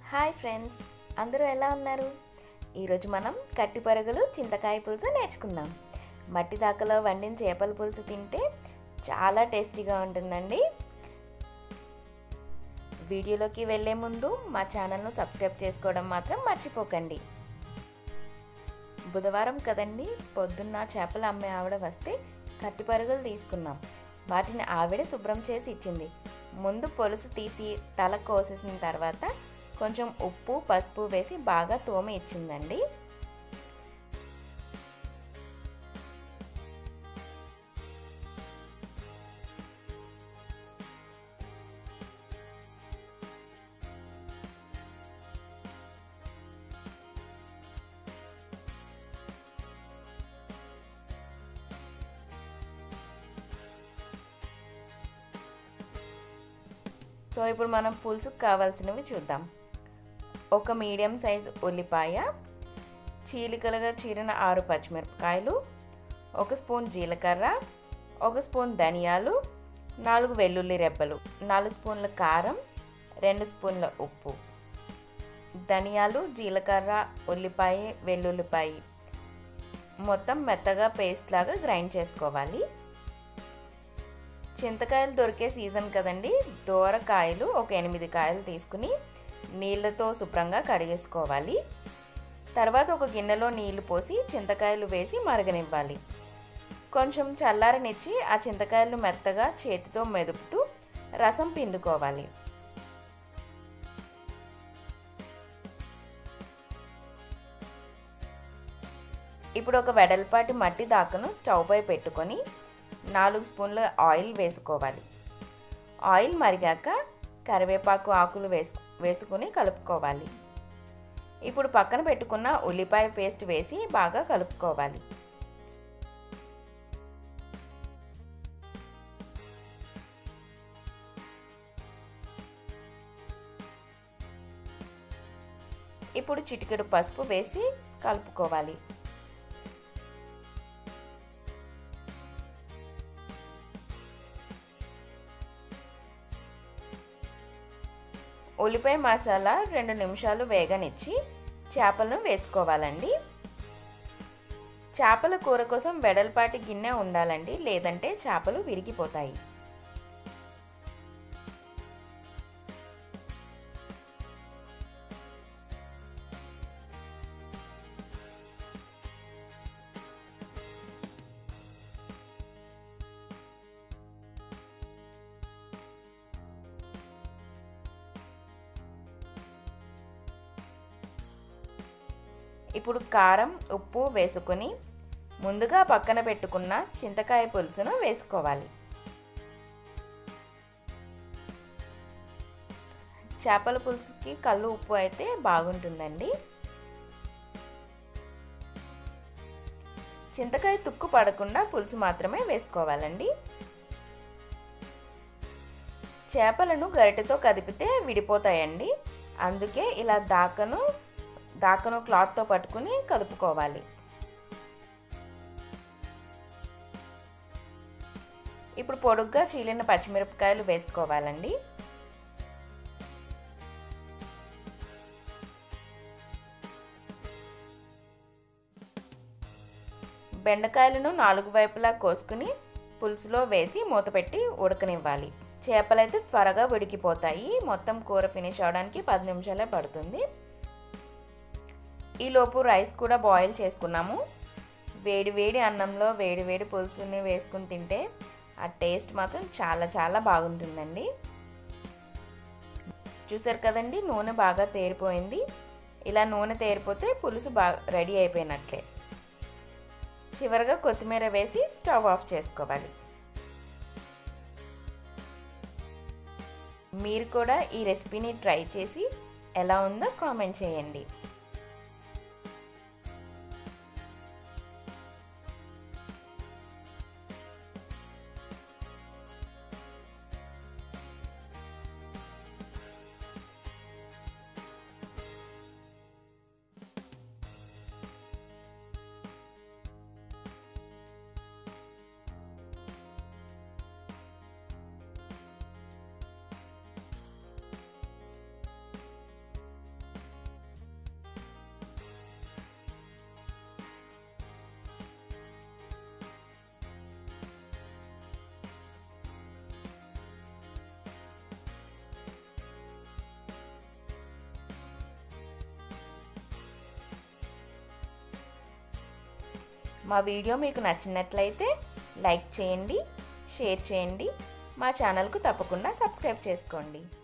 hi friends అందరూ ఎలా ఉన్నారు ఈరోజు మనం కట్టి పరుగులు చింతకాయ పులుసు నేర్చుకుందాం మట్టి దాకలో వండిన చేపల పులుసు తింటే చాలా టేస్టీగా ఉంటుందండి వీడియోలోకి వెళ్ళే ముందు మా ఛానల్ను సబ్స్క్రైబ్ చేసుకోవడం మాత్రం మర్చిపోకండి బుధవారం కదండి పొద్దున్న చేపలు అమ్మే ఆవిడ వస్తే కట్టి పరుగులు తీసుకున్నాం వాటిని ఆవిడ శుభ్రం చేసి ఇచ్చింది ముందు పొలుసు తీసి తల కోసేసిన తర్వాత కొంచెం ఉప్పు పసుపు వేసి బాగా తోమి ఇచ్చిందండి సో ఇప్పుడు మనం పులుసుకు కావాల్సినవి చూద్దాం ఒక మీడియం సైజ్ ఉల్లిపాయ చీలికలుగా చీరిన ఆరు పచ్చిమిరపకాయలు ఒక స్పూన్ జీలకర్ర ఒక స్పూన్ ధనియాలు నాలుగు వెల్లుల్లి రెబ్బలు నాలుగు స్పూన్ల కారం రెండు స్పూన్ల ఉప్పు ధనియాలు జీలకర్ర ఉల్లిపాయ వెల్లుల్లిపాయ మొత్తం మెత్తగా పేస్ట్ లాగా గ్రైండ్ చేసుకోవాలి చింతకాయలు దొరికే సీజన్ కదండి దూరకాయలు ఒక ఎనిమిది కాయలు తీసుకుని నీళ్ళతో శుభ్రంగా కడిగేసుకోవాలి తర్వాత ఒక గిన్నెలో నీళ్లు పోసి చింతకాయలు వేసి మరగనివ్వాలి కొంచెం చల్లారనిచ్చి ఆ చింతకాయలు మెత్తగా చేతితో మెదుపుతూ రసం పిండుకోవాలి ఇప్పుడు ఒక వెడల్పాటి మట్టి దాకను స్టవ్ పై పెట్టుకొని నాలుగు స్పూన్ల ఆయిల్ వేసుకోవాలి ఆయిల్ మరిగాక కరివేపాకు ఆకులు వేసు వేసుకుని కలుపుకోవాలి ఇప్పుడు పక్కన పెట్టుకున్న ఉల్లిపాయ పేస్ట్ వేసి బాగా కలుపుకోవాలి ఇప్పుడు చిటికెడు పసుపు వేసి కలుపుకోవాలి ఉల్లిపాయ మసాలా రెండు నిమిషాలు వేగనిచ్చి చేపలను వేసుకోవాలండి చేపల కూర కోసం వెడల్పాటి గిన్నె ఉండాలండి లేదంటే చేపలు విరిగిపోతాయి ఇప్పుడు కారం ఉప్పు వేసుకొని ముందుగా పక్కన పెట్టుకున్న చింతకాయ పులుసును వేసుకోవాలి చేపల పులుసుకి కళ్ళు ఉప్పు అయితే బాగుంటుందండి చింతకాయ తుక్కు పడకుండా పులుసు మాత్రమే వేసుకోవాలండి చేపలను గరిటెతో కదిపితే విడిపోతాయండి అందుకే ఇలా దాకను దాకను క్లాత్తో పట్టుకుని కలుపుకోవాలి ఇప్పుడు పొడుగ్గా చీలిన పచ్చిమిరపకాయలు వేసుకోవాలండి బెండకాయలను నాలుగు వైపులా కోసుకుని పులుసులో వేసి మూతపెట్టి ఉడకనివ్వాలి చేపలైతే త్వరగా ఉడికిపోతాయి మొత్తం కూర ఫినిష్ అవడానికి పది నిమిషాలే పడుతుంది ఈలోపు రైస్ కూడా బాయిల్ చేసుకున్నాము వేడి వేడి అన్నంలో వేడి వేడి పులుసుని వేసుకుని తింటే ఆ టేస్ట్ మాత్రం చాలా చాలా బాగుంటుందండి చూసారు కదండి నూనె బాగా తేరిపోయింది ఇలా నూనె తేరిపోతే పులుసు బాగా రెడీ అయిపోయినట్లే చివరిగా కొత్తిమీర వేసి స్టవ్ ఆఫ్ చేసుకోవాలి మీరు కూడా ఈ రెసిపీని ట్రై చేసి ఎలా ఉందో కామెంట్ చేయండి మా వీడియో మీకు నచ్చినట్లయితే లైక్ చేయండి షేర్ చేయండి మా ఛానల్కు తప్పకుండా సబ్స్క్రైబ్ చేసుకోండి